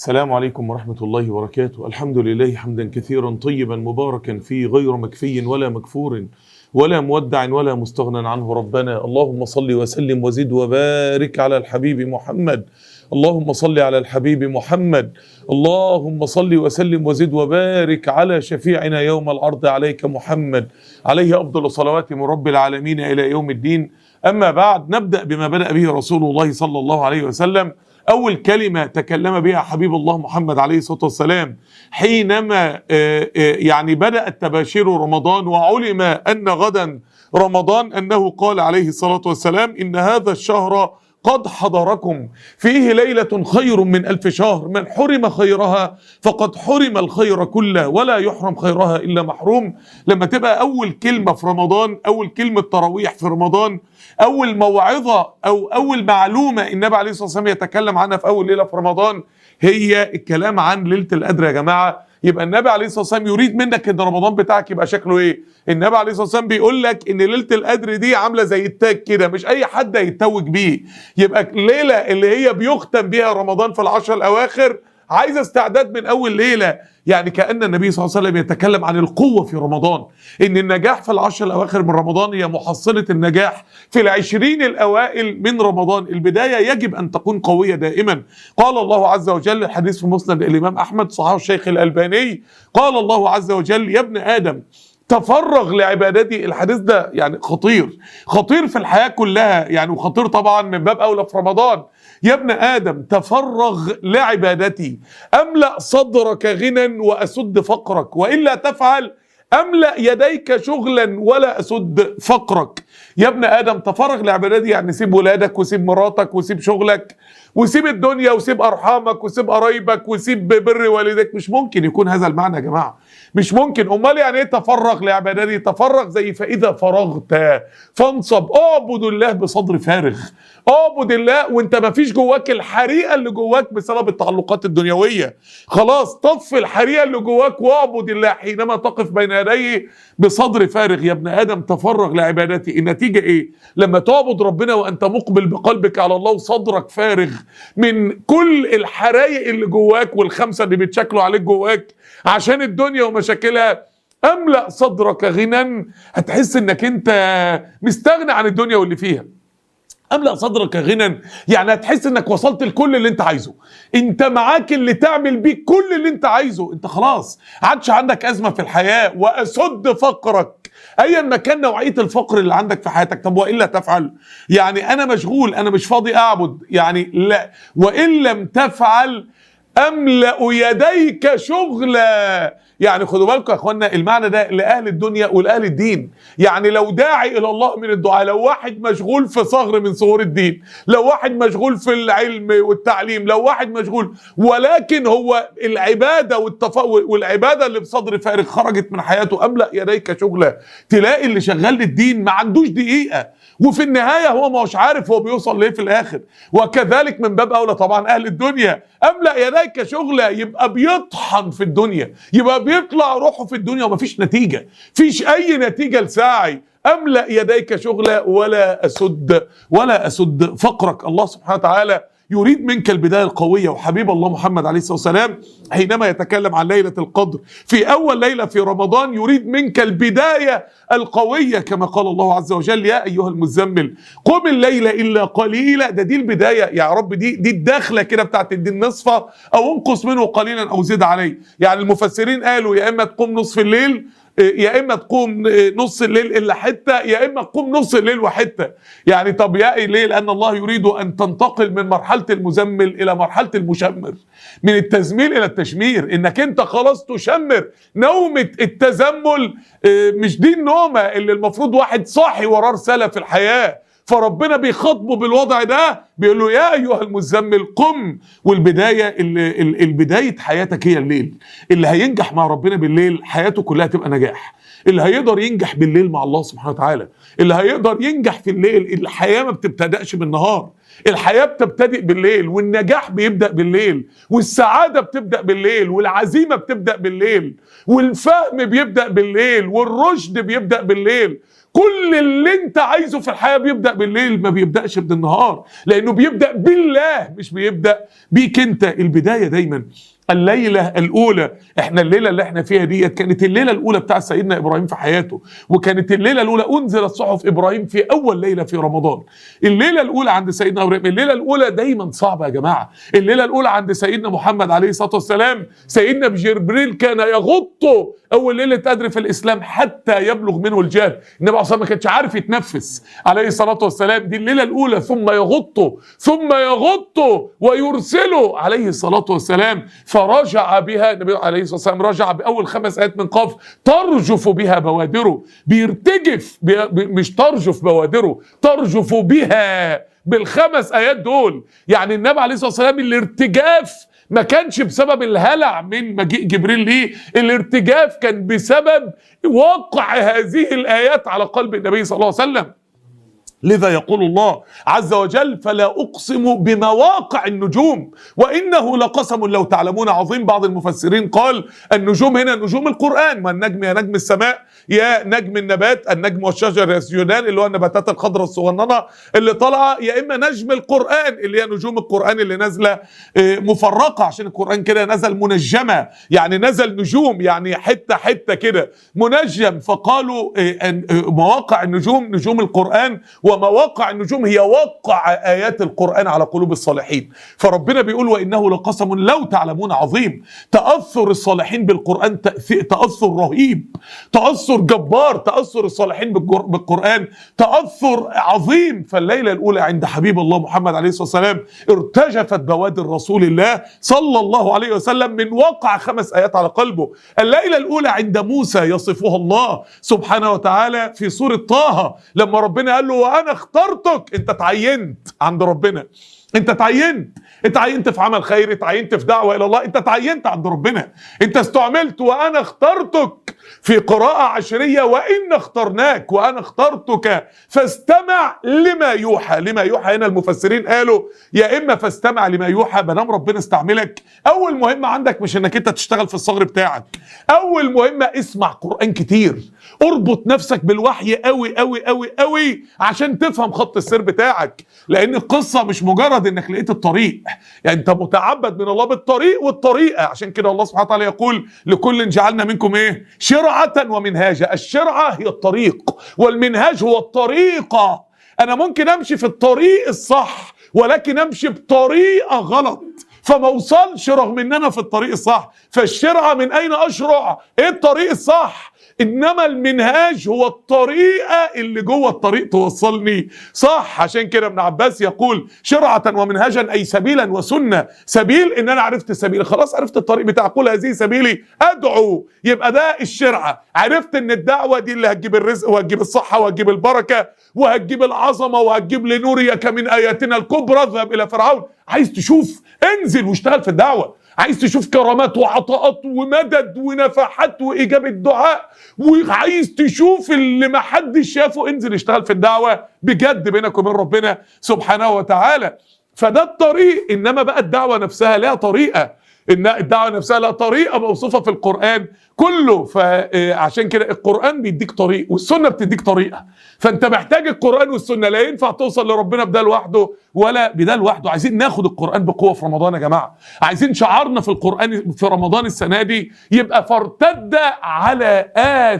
السلام عليكم ورحمة الله وبركاته الحمد لله حمدا كثيرا طيبا مباركا فيه غير مكفي ولا مكفور ولا مودع ولا مستغنى عنه ربنا اللهم صل وسلم وزد وبارك على الحبيب محمد اللهم صل على الحبيب محمد اللهم صل وسلم وزد وبارك على شفيعنا يوم العرض عليك محمد عليه أفضل الصلوات من رب العالمين إلى يوم الدين أما بعد نبدأ بما بدأ به رسول الله صلى الله عليه وسلم أول كلمة تكلم بها حبيب الله محمد عليه الصلاة والسلام حينما يعني بدأ التباشير رمضان وعلم أن غدا رمضان أنه قال عليه الصلاة والسلام إن هذا الشهر قد حضركم فيه ليلة خير من ألف شهر من حرم خيرها فقد حرم الخير كله ولا يحرم خيرها إلا محروم لما تبقى أول كلمة في رمضان أول كلمة تراويح في رمضان أول موعظة أو أول معلومة النبي عليه الصلاة والسلام يتكلم عنها في أول ليلة في رمضان هي الكلام عن ليلة القدر يا جماعة يبقى النبي عليه الصلاه والسلام يريد منك ان رمضان بتاعك يبقى شكله ايه؟ النبي عليه الصلاه والسلام بيقول لك ان ليله القدر دي عامله زي التاج كده مش اي حد هيتوج بيه يبقى الليله اللي هي بيختم بيها رمضان في العشر الاواخر عايزه استعداد من اول ليله يعني كان النبي صلى الله عليه وسلم يتكلم عن القوه في رمضان ان النجاح في العشر الاواخر من رمضان هي محصله النجاح في العشرين الاوائل من رمضان البدايه يجب ان تكون قويه دائما قال الله عز وجل الحديث في مسند الامام احمد صححه الشيخ الالباني قال الله عز وجل يا ابن ادم تفرغ لعبادتي الحديث ده يعني خطير خطير في الحياه كلها يعني وخطير طبعا من باب اولى في رمضان يا ابن ادم تفرغ لعبادتي املا صدرك غنى واسد فقرك والا تفعل املا يديك شغلا ولا اسد فقرك يا ابن ادم تفرغ لعبادتي يعني سيب ولادك وسيب مراتك وسيب شغلك وسيب الدنيا وسيب ارحامك وسيب قرايبك وسيب بر والديك مش ممكن يكون هذا المعنى يا جماعه مش ممكن امال يعني ايه تفرغ لعبادتي تفرغ زي فاذا فرغت فانصب اعبد الله بصدر فارغ اعبد الله وانت ما فيش جواك الحريقه اللي جواك بسبب التعلقات الدنيويه خلاص طفي الحريقه اللي جواك واعبد الله حينما تقف بين يديه بصدر فارغ يا ابن ادم تفرغ لعبادتي النتيجه ايه لما تعبد ربنا وانت مقبل بقلبك على الله وصدرك فارغ من كل الحرايق اللي جواك والخمسه اللي بيتشكلوا عليك جواك عشان الدنيا ومشاكلها املا صدرك غنى هتحس انك انت مستغني عن الدنيا واللي فيها املا صدرك غنى يعني هتحس انك وصلت لكل اللي انت عايزه انت معاك اللي تعمل بيه كل اللي انت عايزه انت خلاص عادش عندك ازمه في الحياه واسد فقرك ايا ما كان نوعيه الفقر اللي عندك في حياتك طب والا تفعل يعني انا مشغول انا مش فاضي اعبد يعني لا وان لم تفعل املا يديك شغلا يعني خدوا بالكم يا اخوانا المعنى ده لاهل الدنيا ولاهل الدين يعني لو داعي الى الله من الدعاء لو واحد مشغول في ثغر من ثغور الدين لو واحد مشغول في العلم والتعليم لو واحد مشغول ولكن هو العباده والتف... والعباده اللي بصدر فارغ خرجت من حياته املا يديك شغلا تلاقي اللي شغال للدين ما عندوش دقيقه وفي النهايه هو ما هوش عارف هو بيوصل ليه في الاخر وكذلك من باب اولى طبعا اهل الدنيا املا يديك شغلا يبقى بيطحن في الدنيا يبقى بيطلع روحه في الدنيا ومفيش نتيجه فيش اي نتيجه لسعي املا يديك شغلا ولا اسد ولا اسد فقرك الله سبحانه وتعالى يريد منك البداية القوية وحبيب الله محمد عليه الصلاة والسلام حينما يتكلم عن ليلة القدر في أول ليلة في رمضان يريد منك البداية القوية كما قال الله عز وجل يا أيها المزمل قم الليل إلا قليلا ده دي البداية يا رب دي دي الداخلة كده بتاعت الدين نصفة أو انقص منه قليلا أو زد عليه يعني المفسرين قالوا يا إما تقوم نصف الليل يا اما تقوم نص الليل الا حته يا اما تقوم نص الليل وحته يعني طب يا ليه لان الله يريد ان تنتقل من مرحله المزمل الى مرحله المشمر من التزميل الى التشمير انك انت خلاص تشمر نومه التزمل مش دي النومه اللي المفروض واحد صاحي وراه رساله في الحياه فربنا بيخاطبه بالوضع ده بيقول له يا ايها المزمل قم والبدايه اللي البدايه حياتك هي الليل اللي هينجح مع ربنا بالليل حياته كلها تبقى نجاح اللي هيقدر ينجح بالليل مع الله سبحانه وتعالى اللي هيقدر ينجح في الليل الحياه ما بتبتدأش بالنهار الحياه بتبتدئ بالليل والنجاح بيبدا بالليل والسعاده بتبدا بالليل والعزيمه بتبدا بالليل والفهم بيبدا بالليل والرشد بيبدا بالليل كل اللي انت عايزه في الحياه بيبدا بالليل ما بيبداش بالنهار لانه بيبدا بالله مش بيبدا بيك انت البدايه دايما الليلة الأولى احنا الليلة اللي احنا فيها ديت كانت الليلة الأولى بتاع سيدنا إبراهيم في حياته وكانت الليلة الأولى أنزلت صحف إبراهيم في أول ليلة في رمضان الليلة الأولى عند سيدنا إبراهيم الليلة الأولى دايما صعبة يا جماعة الليلة الأولى عند سيدنا محمد عليه الصلاة والسلام سيدنا جبريل كان يغطه أول ليلة قدر في الإسلام حتى يبلغ منه الجهل النبي عليه الصلاة ما كانش عارف يتنفس عليه الصلاة والسلام دي الليلة الأولى ثم يغطه ثم يغطه ويرسله عليه الصلاة والسلام فرجع بها النبي عليه الصلاه والسلام رجع باول خمس ايات من قاف ترجف بها بوادره بيرتجف بي مش ترجف بوادره ترجف بها بالخمس ايات دول يعني النبي عليه الصلاه والسلام الارتجاف ما كانش بسبب الهلع من مجيء جبريل ليه الارتجاف كان بسبب وقع هذه الايات على قلب النبي صلى الله عليه وسلم لذا يقول الله عز وجل فلا اقسم بمواقع النجوم وانه لقسم لو تعلمون عظيم بعض المفسرين قال النجوم هنا نجوم القران ما النجم يا نجم السماء يا نجم النبات النجم والشجر يسجدان اللي هو النباتات الخضراء الصغننه اللي طالعه يا اما نجم القران اللي هي نجوم القران اللي نازله مفرقه عشان القران كده نزل منجمه يعني نزل نجوم يعني حته حته كده منجم فقالوا مواقع النجوم نجوم القران ومواقع النجوم هي وقع ايات القران على قلوب الصالحين فربنا بيقول وانه لقسم لو تعلمون عظيم تاثر الصالحين بالقران تاثر رهيب تاثر جبار تاثر الصالحين بالقران تاثر عظيم فالليله الاولى عند حبيب الله محمد عليه الصلاه والسلام ارتجفت بوادر رسول الله صلى الله عليه وسلم من وقع خمس ايات على قلبه الليله الاولى عند موسى يصفها الله سبحانه وتعالى في سوره طه لما ربنا قال له وانا اخترتك انت تعينت عند ربنا انت تعينت انت تعينت في عمل خير تعينت في دعوه الى الله انت تعينت عند ربنا انت استعملت وانا اخترتك في قراءة عشرية وإن اخترناك وأنا اخترتك فاستمع لما يوحى لما يوحى هنا المفسرين قالوا يا إما فاستمع لما يوحى مدام ربنا استعملك أول مهمة عندك مش إنك أنت تشتغل في الصغر بتاعك أول مهمة اسمع قرآن كتير اربط نفسك بالوحي قوي قوي قوي قوي عشان تفهم خط السير بتاعك لان القصه مش مجرد انك لقيت الطريق يعني انت متعبد من الله بالطريق والطريقه عشان كده الله سبحانه وتعالى يقول لكل جعلنا منكم ايه شرعه ومنهاجا الشرعه هي الطريق والمنهاج هو الطريقه انا ممكن امشي في الطريق الصح ولكن امشي بطريقه غلط فما اوصلش رغم ان انا في الطريق الصح فالشرعه من اين اشرع ايه الطريق الصح انما المنهاج هو الطريقه اللي جوه الطريق توصلني صح عشان كده ابن عباس يقول شرعه ومنهجا اي سبيلا وسنه سبيل ان انا عرفت السبيل خلاص عرفت الطريق بتاع قول هذه سبيلي ادعو يبقى ده الشرعه عرفت ان الدعوه دي اللي هتجيب الرزق وهتجيب الصحه وهتجيب البركه وهتجيب العظمه وهتجيب لنوريك من اياتنا الكبرى اذهب الى فرعون عايز تشوف انزل واشتغل في الدعوه عايز تشوف كرامات وعطاءات ومدد ونفحات واجابه دعاء وعايز تشوف اللي ما حدش شافه انزل اشتغل في الدعوه بجد بينك وبين ربنا سبحانه وتعالى فده الطريق انما بقى الدعوه نفسها لها طريقه ان الدعوه نفسها لها طريقه موصوفه في القران كله فعشان كده القران بيديك طريق والسنه بتديك طريقه فانت محتاج القران والسنه لا ينفع توصل لربنا بده لوحده ولا بده لوحده عايزين ناخد القران بقوه في رمضان يا جماعه عايزين شعارنا في القران في رمضان السنه دي يبقى فارتد على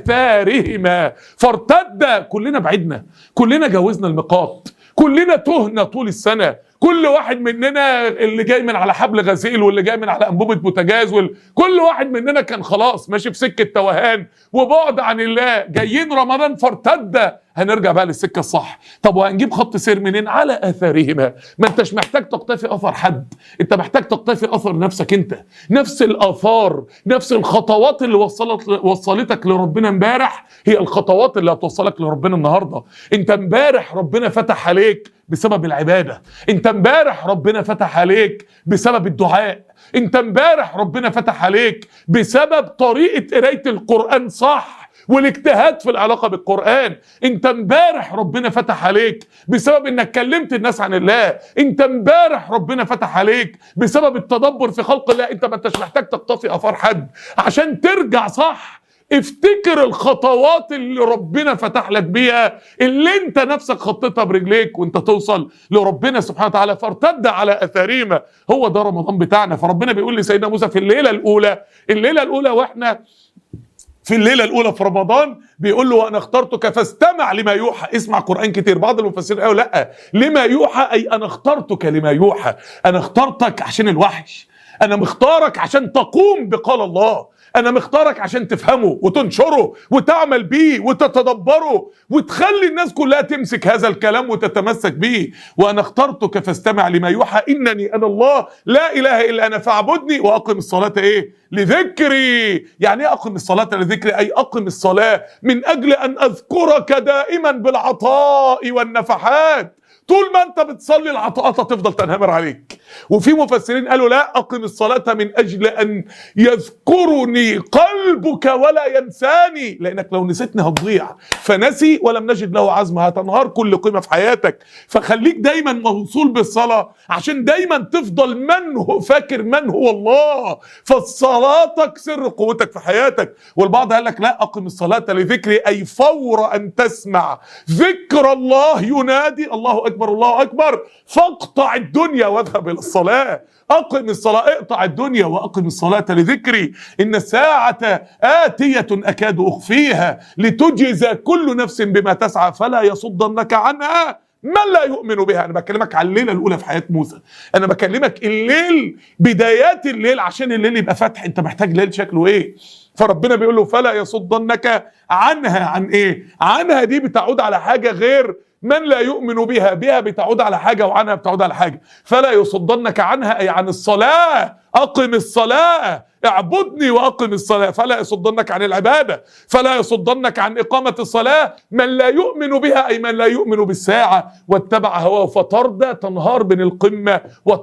اثارهما فارتد كلنا بعدنا كلنا جوزنا الميقات كلنا تهنا طول السنه كل واحد مننا اللي جاي من على حبل غسيل واللي جاي من على انبوبه بوتاجاز وال... كل واحد مننا كان خلاص ماشي في سكه توهان وبعد عن الله جايين رمضان فارتد هنرجع بقى للسكه الصح طب وهنجيب خط سير منين على اثارهما ما انتش محتاج تقتفي اثر حد انت محتاج تقتفي اثر نفسك انت نفس الاثار نفس الخطوات اللي وصلت وصلتك لربنا امبارح هي الخطوات اللي هتوصلك لربنا النهارده انت امبارح ربنا فتح عليك بسبب العباده انت امبارح ربنا فتح عليك بسبب الدعاء انت امبارح ربنا فتح عليك بسبب طريقه قرايه القران صح والاجتهاد في العلاقة بالقرآن انت امبارح ربنا فتح عليك بسبب انك كلمت الناس عن الله انت امبارح ربنا فتح عليك بسبب التدبر في خلق الله انت ما انتش محتاج تقتفي اثار حد عشان ترجع صح افتكر الخطوات اللي ربنا فتح لك بيها اللي انت نفسك خطيتها برجليك وانت توصل لربنا سبحانه وتعالى فارتد على اثارهما هو ده رمضان بتاعنا فربنا بيقول لسيدنا موسى في الليله الاولى الليله الاولى واحنا في الليله الاولى في رمضان بيقول له وانا اخترتك فاستمع لما يوحى اسمع قران كتير بعض المفسرين قالوا لا لما يوحى اي انا اخترتك لما يوحى انا اخترتك عشان الوحي انا مختارك عشان تقوم بقال الله انا مختارك عشان تفهمه وتنشره وتعمل بيه وتتدبره وتخلي الناس كلها تمسك هذا الكلام وتتمسك بيه وانا اخترتك فاستمع لما يوحى انني انا الله لا اله الا انا فاعبدني واقم الصلاه ايه لذكري يعني ايه اقم الصلاه لذكري اي اقم الصلاه من اجل ان اذكرك دائما بالعطاء والنفحات طول ما انت بتصلي العطاءات هتفضل تنهمر عليك وفي مفسرين قالوا لا اقم الصلاه من اجل ان يذكرني قلبك ولا ينساني لانك لو نسيتني هتضيع فنسي ولم نجد له عزم هتنهار كل قيمه في حياتك فخليك دايما موصول بالصلاه عشان دايما تفضل من هو فاكر من هو الله فصلاتك سر قوتك في حياتك والبعض قال لك لا اقم الصلاه لذكري اي فور ان تسمع ذكر الله ينادي الله اكبر الله اكبر فاقطع الدنيا واذهب الى الصلاه اقم الصلاه اقطع الدنيا واقم الصلاه لذكري ان الساعه اتيه اكاد اخفيها لتجزى كل نفس بما تسعى فلا يصدنك عنها من لا يؤمن بها انا بكلمك على الليله الاولى في حياه موسى انا بكلمك الليل بدايات الليل عشان الليل يبقى فتح انت محتاج ليل شكله ايه فربنا بيقول له فلا يصدنك عنها عن ايه عنها دي بتعود على حاجه غير من لا يؤمن بها بها بتعود على حاجه وعنها بتعود على حاجه فلا يصدنك عنها اي عن الصلاه اقم الصلاه اعبدني واقم الصلاه فلا يصدنك عن العباده فلا يصدنك عن اقامه الصلاه من لا يؤمن بها اي من لا يؤمن بالساعه واتبع هواه فتردى تنهار بين القمه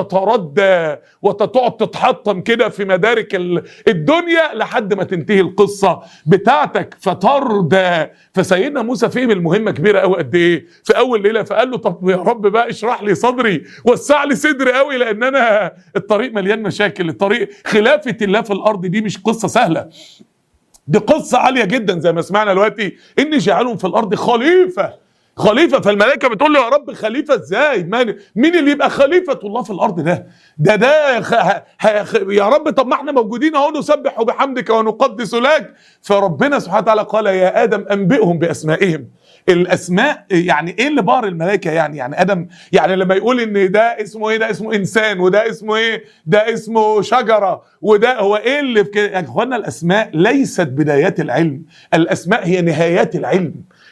وتتردى وتقعد تتحطم كده في مدارك الدنيا لحد ما تنتهي القصه بتاعتك فتردى فسيدنا موسى فهم المهمه كبيره قوي قد ايه في اول ليله فقال له طب يا رب بقى اشرح لي صدري وسع لي صدري قوي لان انا الطريق مليان مشاكل الطريق خلافه الله في الارض دي مش قصه سهله دي قصه عاليه جدا زي ما سمعنا دلوقتي اني جاعلهم في الارض خليفه خليفه فالملائكه بتقول له يا رب خليفه ازاي مين اللي يبقى خليفه الله في الارض ده ده ده خ... ه... يا رب طب ما احنا موجودين اهو نسبح بحمدك ونقدس لك فربنا سبحانه وتعالى قال يا ادم انبئهم باسمائهم الاسماء يعني ايه اللي بار الملائكه يعني يعني ادم يعني لما يقول ان ده اسمه ايه ده اسمه انسان وده اسمه ايه ده اسمه شجره وده هو ايه اللي في كده يا اخوانا الاسماء ليست بدايات العلم الاسماء هي نهايات العلم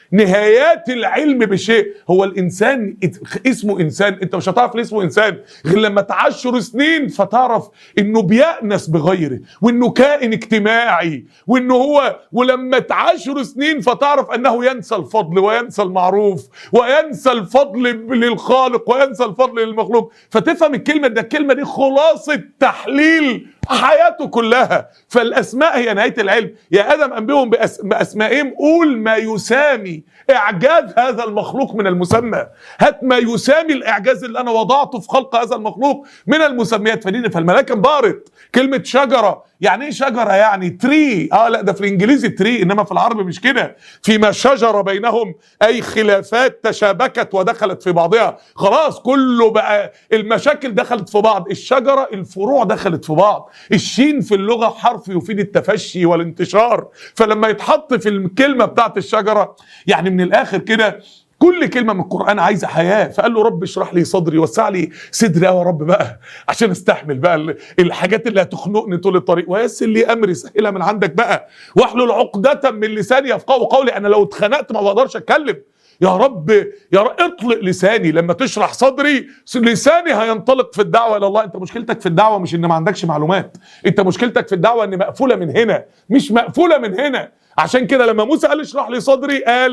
نهايات العلم بشيء هو الانسان اسمه انسان انت مش هتعرف ليه اسمه انسان غير لما تعشر سنين فتعرف انه بيأنس بغيره وانه كائن اجتماعي وانه هو ولما تعشر سنين فتعرف انه ينسى الفضل وينسى المعروف وينسى الفضل للخالق وينسى الفضل للمخلوق فتفهم الكلمه ده الكلمه دي خلاصه تحليل حياته كلها فالاسماء هي نهايه العلم يا ادم انبئهم باسمائهم قول ما يسامي اعجاز هذا المخلوق من المسمى هات ما يسامي الاعجاز اللي انا وضعته في خلق هذا المخلوق من المسميات فدين فالملائكه انبهرت كلمه شجره يعني ايه شجره يعني تري اه لا ده في الانجليزي تري انما في العربي مش كده فيما شجر بينهم اي خلافات تشابكت ودخلت في بعضها خلاص كله بقى المشاكل دخلت في بعض الشجره الفروع دخلت في بعض الشين في اللغه حرف يفيد التفشي والانتشار فلما يتحط في الكلمه بتاعت الشجره يعني من الاخر كده كل كلمه من القران عايزه حياه فقال له رب اشرح لي صدري وسع لي صدري يا رب بقى عشان استحمل بقى الحاجات اللي هتخنقني طول الطريق ويسر لي امري سهلها من عندك بقى واحلل عقده من لساني يفقهوا قولي انا لو اتخنقت ما بقدرش اتكلم يا رب يا رب اطلق لساني لما تشرح صدري لساني هينطلق في الدعوه الى الله انت مشكلتك في الدعوه مش ان ما عندكش معلومات انت مشكلتك في الدعوه ان مقفوله من هنا مش مقفوله من هنا عشان كده لما موسى قال اشرح لي صدري قال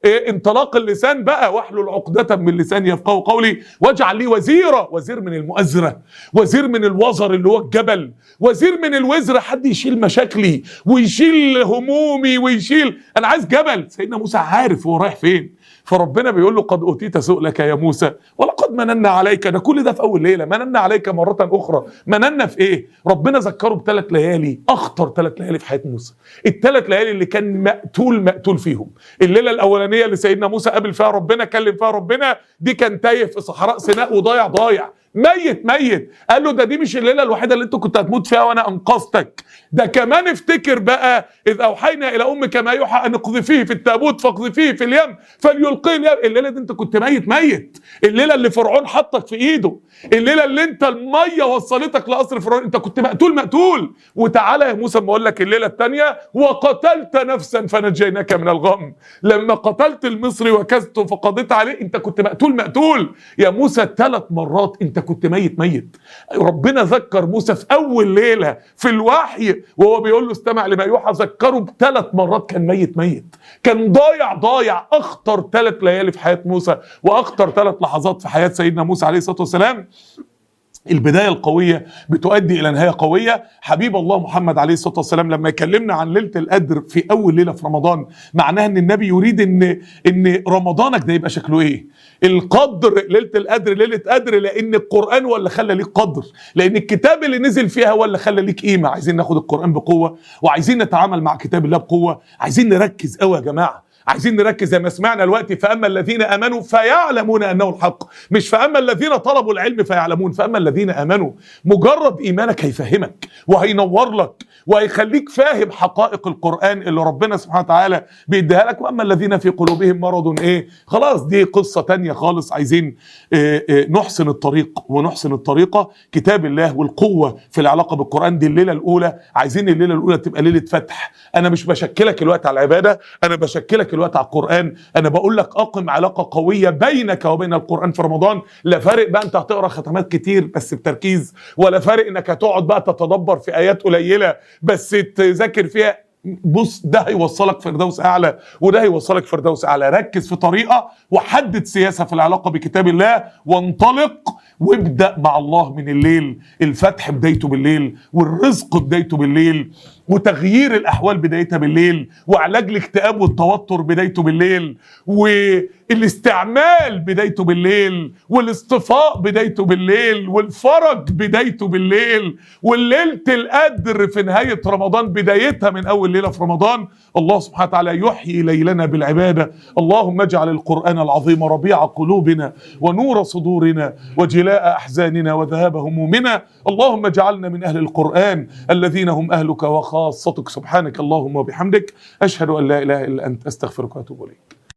إيه انطلاق اللسان بقى واحلل عقدة من لساني يفقهوا قولي واجعل لي وزيرا وزير من المؤازرة وزير من الوزر اللي هو الجبل وزير من الوزر حد يشيل مشاكلي ويشيل همومي ويشيل انا عايز جبل سيدنا موسى عارف هو رايح فين فربنا بيقول له قد اوتيت سؤلك يا موسى ولقد مننا عليك ده كل ده في اول ليله مننا عليك مره اخرى مننا في ايه ربنا ذكره بثلاث ليالي اخطر ثلاث ليالي في حياه موسى الثلاث ليالي اللي كان مقتول مقتول فيهم الليله الاولانيه اللي سيدنا موسى قابل فيها ربنا كلم فيها ربنا دي كان تايه في صحراء سيناء وضايع ضايع ميت ميت قال له ده دي مش الليله الوحيده اللي انت كنت هتموت فيها وانا انقذتك ده كمان افتكر بقى اذ اوحينا الى امك ما يوحى ان اقذفيه في التابوت فاقذفيه في اليم فليلقيه اليم الليله دي انت كنت ميت ميت الليله اللي فرعون حطك في ايده الليله اللي انت الميه وصلتك لقصر فرعون انت كنت مقتول مقتول وتعالى يا موسى اما اقول لك الليله الثانيه وقتلت نفسا فنجيناك من الغم لما قتلت المصري وكزته فقضيت عليه انت كنت مقتول مقتول يا موسى ثلاث مرات انت كنت ميت ميت ربنا ذكر موسى في اول ليله في الوحي وهو بيقول له استمع لما يوحى ذكره بثلاث مرات كان ميت ميت كان ضايع ضايع اخطر ثلاث ليالي في حياه موسى واخطر ثلاث لحظات في حياه سيدنا موسى عليه الصلاه والسلام البداية القوية بتؤدي إلى نهاية قوية حبيب الله محمد عليه الصلاة والسلام لما يكلمنا عن ليلة القدر في أول ليلة في رمضان معناها أن النبي يريد أن أن رمضانك ده يبقى شكله إيه القدر ليلة القدر ليلة قدر لأن القرآن هو اللي خلى ليك قدر لأن الكتاب اللي نزل فيها هو اللي خلى ليك قيمة عايزين ناخد القرآن بقوة وعايزين نتعامل مع كتاب الله بقوة عايزين نركز قوي يا جماعة عايزين نركز زي ما سمعنا دلوقتي فاما الذين امنوا فيعلمون انه الحق مش فاما الذين طلبوا العلم فيعلمون فاما الذين امنوا مجرد ايمانك هيفهمك وهينور لك وهيخليك فاهم حقائق القران اللي ربنا سبحانه وتعالى بيديها لك واما الذين في قلوبهم مرض ايه خلاص دي قصه تانية خالص عايزين اه اه نحسن الطريق ونحسن الطريقه كتاب الله والقوه في العلاقه بالقران دي الليله الاولى عايزين الليله الاولى تبقى ليله فتح انا مش بشكلك الوقت على العباده انا بشكلك الوقت على القرآن أنا بقول لك أقم علاقة قوية بينك وبين القرآن في رمضان لا فارق بقى أنت هتقرأ ختمات كتير بس بتركيز ولا فارق إنك هتقعد بقى تتدبر في آيات قليلة بس تذاكر فيها بص ده هيوصلك فردوس اعلى وده هيوصلك فردوس اعلى ركز في طريقه وحدد سياسه في العلاقه بكتاب الله وانطلق وابدا مع الله من الليل الفتح بدايته بالليل والرزق بدايته بالليل وتغيير الاحوال بدايتها بالليل وعلاج الاكتئاب والتوتر بدايته بالليل والاستعمال بدايته بالليل والاصطفاء بدايته بالليل والفرج بدايته بالليل والليله القدر في نهايه رمضان بدايتها من اول ليله في رمضان الله سبحانه وتعالى يحيي ليلنا بالعباده اللهم اجعل القران العظيم ربيع قلوبنا ونور صدورنا وجلاء احزاننا وذهاب همومنا اللهم اجعلنا من اهل القران الذين هم اهلك وخاصتك سبحانك اللهم وبحمدك اشهد ان لا اله الا انت استغفرك واتوب اليك